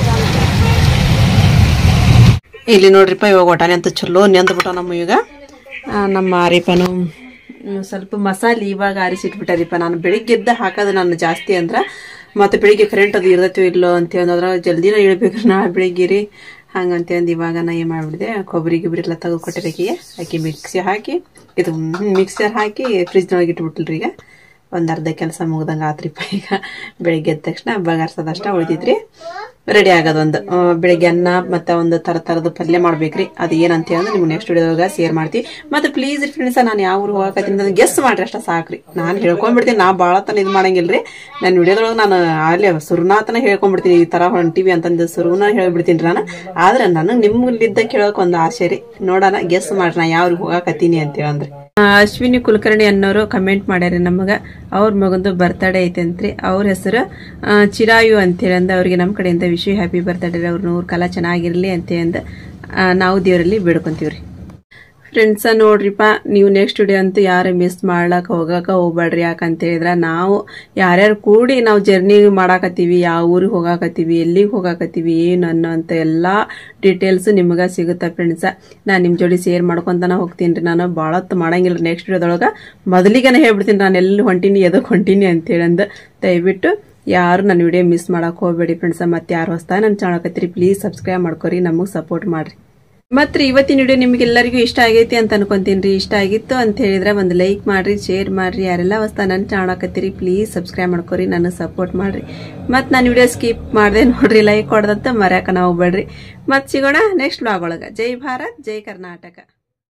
ಇಲ್ಲಿ ನೋಡ್ರಿಪ್ಪ ಇವಾಗ ಒಟಾನೆ ಅಂತ ಚಲೋ ನೆಂದ್ಬಿಟ್ಟ ನಮ್ಮ ಈಗ ಆ, ನಮ್ಮ ಆರಿಪನು ಹ್ಮ್, ಸ್ವಲ್ಪ ಮಸಾಲೆ ಇವಾಗ ಆರಿಸಿಟ್ಬಿಟ್ಟಾರಿಪ್ಪ ನಾನು ಬೆಳಿಗ್ಗೆದ್ದ ಹಾಕೋದು ನಾನು ಜಾಸ್ತಿ ಅಂದ್ರೆ ಮತ್ತೆ ಬೆಳಿಗ್ಗೆ ಕರೆಂಟ್ ಅದು ಇರ್ತೈತೋ ಇಲ್ಲೋ ಅಂತ ಹೇಳಿದ್ರೆ ಜಲ್ದಿನ ಇಳ್ಬೇಕು ನಾಳೆ ಬೆಳಿಗ್ಗೆ ರೀ ಹಂಗಂತಂದು ಇವಾಗ ನಾ ಏನು ಮಾಡಿಬಿಡಿದೆ ಕೊಬ್ಬರಿ ಗಿಬ್ಬರಿ ಎಲ್ಲ ತೆಗೆದು ಕೊಟ್ಟಿರಕಿಗೆ ಹಾಕಿ ಮಿಕ್ಸಿ ಹಾಕಿ ಇದು ಮಿಕ್ಸರ್ ಹಾಕಿ ಫ್ರಿಜ್ನೊಳಗೆ ಇಟ್ಬಿಟ್ಟಿಲ್ರಿ ಈಗ ಒಂದು ಅರ್ಧ ಕೆಲಸ ಮುಗ್ದಂಗೆ ಆತ್ರಿಪ್ಪ ಈಗ ಬೆಳಿಗ್ಗೆ ಎದ್ದ ತಕ್ಷಣ ಬಗಾರ್ಸೋದಷ್ಟ ಉಳಿದಿದ್ರಿ ರೆಡಿ ಆಗೋದೊಂದು ಆ, ಬೆಳಿಗ್ಗೆ ಅನ್ನ ಮತ್ತು ಒಂದು ಥರ ಥರದ ಪಲ್ಯ ಮಾಡ್ಬೇಕ್ರಿ ಅದು ಏನಂತ ಹೇಳಿದ್ರೆ ನಿಮ್ಗೆ ನೆಕ್ಸ್ಟ್ ವಿಡಿಯೋದಾಗ ಶೇರ್ ಮಾಡ್ತೀವಿ ಮತ್ತು ಪ್ಲೀಸ್ ಫ್ರೆಂಡ್ಸ ನಾನು ಯಾವ ಊರು ಹೋಗಕತ್ತೀನಿ ಅದನ್ನ ಗೆಸ್ ಮಾಡ್ರಿ ಅಷ್ಟ ಸಾಕ್ರಿ ನಾನು ಹೇಳ್ಕೊಂಡ್ಬಿಡ್ತೀನಿ ನಾ ಭಾಳ ತನ ಇದು ಮಾಡಂಗಿಲ್ರಿ ನನ್ನ ವಿಡಿಯೋದೊಳಗೆ ನಾನು ಅಲ್ಲಿ ಸುರುನಾತನ ಹೇಳ್ಕೊಂಡ್ಬಿಡ್ತೀನಿ ಈ ಥರ ಹೊಂಟಿವಿ ಅಂತಂದು ಸುರುನ ಹೇಳ್ಬಿಡ್ತೀನಿ ನಾನು ಆದ್ರೆ ನನಗೆ ನಿಮ್ಮಲ್ಲಿದ್ದ ಕೇಳೋಕೆ ಒಂದು ಆಸೆ ರೀ ನೋಡೋಣ ಗೆಸ್ ಮಾಡ್ರಿ ನಾ ಯಾವ ಊರಿಗೆ ಹೋಗಕತ್ತೀನಿ ಅಂತ ಹೇಳಂದ್ರಿ ಅಶ್ವಿನಿ ಕುಲಕರ್ಣಿ ಅನ್ನೋರು ಕಮೆಂಟ್ ಮಾಡ್ಯಾರಿ ನಮಗ ಅವ್ರ ಮಗಂದು ಬರ್ತಡೇ ಐತೆ ಅಂತ್ರಿ ಅವ್ರ ಹೆಸರು ಆ, ಚಿರಾಯು ಅಂತೇಳಿ ಅಂದ ಅವ್ರಿಗೆ ನಮ್ಮ ಕಡೆಯಿಂದ ವಿಶ್ ಹ್ಯಾಪಿ ಬರ್ತಡೇ ಅವ್ರ ನೂರು ಕಾಲ ಚೆನ್ನಾಗಿರ್ಲಿ ಅಂತೇಳಿ ಅಂದ ಆ, ನಾವು ದೇವರಲ್ಲಿ ಬೇಡ್ಕೊಂತೀವ್ರಿ ಫ್ರೆಂಡ್ಸ ನೋಡ್ರಿಪ್ಪ ನೀವು ನೆಕ್ಸ್ಟ್ ವಿಡಿಯೋ ಅಂತೂ ಯಾರು ಮಿಸ್ ಮಾಡ್ಲಕ್ಕ ಹೋಗಕ್ಕೆ ಹೋಗ್ಬೇಡ್ರಿ ಯಾಕಂತ ಹೇಳಿದ್ರೆ ನಾವು ಯಾರ್ಯಾರು ಕೂಡಿ ನಾವು ಜರ್ನಿ ಮಾಡಾಕತ್ತೀವಿ ಯಾವ ಊರಿಗೆ ಹೋಗಾಕತ್ತೀವಿ ಎಲ್ಲಿಗೆ ಹೋಗಾಕತ್ತೀವಿ ಏನು ಅನ್ನೋ ಅಂತ ಎಲ್ಲ ಡೀಟೇಲ್ಸ್ ನಿಮಗೆ ಸಿಗುತ್ತೆ ಫ್ರೆಂಡ್ಸ ನಾನು ನಿಮ್ಮ ಜೋಡಿ ಶೇರ್ ಮಾಡ್ಕೊಂತಾನೆ ಹೋಗ್ತೀನಿ ರೀ ನಾನು ಭಾಳ ಹೊತ್ತು ಮಾಡಂಗಿಲ್ಲ ನೆಕ್ಸ್ಟ್ ವಿಡಿಯೋದೊಳಗೆ ಮೊದಲಿಗೆನೇ ಹೇಳ್ಬಿಡ್ತೀನಿ ನಾನು ಎಲ್ಲಿ ಹೊಂಟೀನಿ ಎದಕ್ಕೆ ಹೊಂಟೀನಿ ಅಂತೇಳಂದು ದಯವಿಟ್ಟು ಯಾರು ನನ್ನ ವಿಡಿಯೋ ಮಿಸ್ ಮಾಡಕ್ಕೆ ಹೋಗಬೇಡಿ ಫ್ರೆಂಡ್ಸ ಮತ್ತೆ ಯಾರು ಹೊಸ್ತಾ ನನ್ನ ಚಾಣಕತ್ತೀರಿ ಪ್ಲೀಸ್ ಸಬ್ಸ್ಕ್ರೈಬ್ ಮಾಡ್ಕೊರಿ ನಮಗೆ ಸಪೋರ್ಟ್ ಮಾಡಿರಿ ಮತ್ತೆ ಇವತ್ತಿನ ವಿಡಿಯೋ ನಿಮಗೆಲ್ಲರಿಗೂ ಇಷ್ಟ ಆಗೈತಿ ಅಂತ ಅನ್ಕೊಂತೀನಿ ರೀ ಇಷ್ಟ ಆಗಿತ್ತು ಅಂತ ಹೇಳಿದ್ರೆ ಒಂದು ಲೈಕ್ ಮಾಡ್ರಿ ಶೇರ್ ಮಾಡ್ರಿ ಯಾರೆಲ್ಲ ಹೊಸ್ತಾ ನನ್ನ ಚಾಣಕತ್ತೀರಿ ಪ್ಲೀಸ್ ಸಬ್ಸ್ಕ್ರೈಬ್ ಮಾಡ್ಕೊರಿ ನನಗೆ ಸಪೋರ್ಟ್ ಮಾಡ್ರಿ ಮತ್ತು ನಾನು ವಿಡಿಯೋ ಸ್ಕಿಪ್ ಮಾಡಿದೆ ನೋಡ್ರಿ ಲೈಕ್ ಕೊಡದಂತ ಮರ್ಯಾಕ ನಾವು ಹೋಗ್ಬೇಡ್ರಿ ಮತ್ತೆ ಸಿಗೋಣ ನೆಕ್ಸ್ಟ್ ಬ್ಲಾಗ್ ಒಳಗೆ ಜೈ ಭಾರತ್ ಜೈ ಕರ್ನಾಟಕ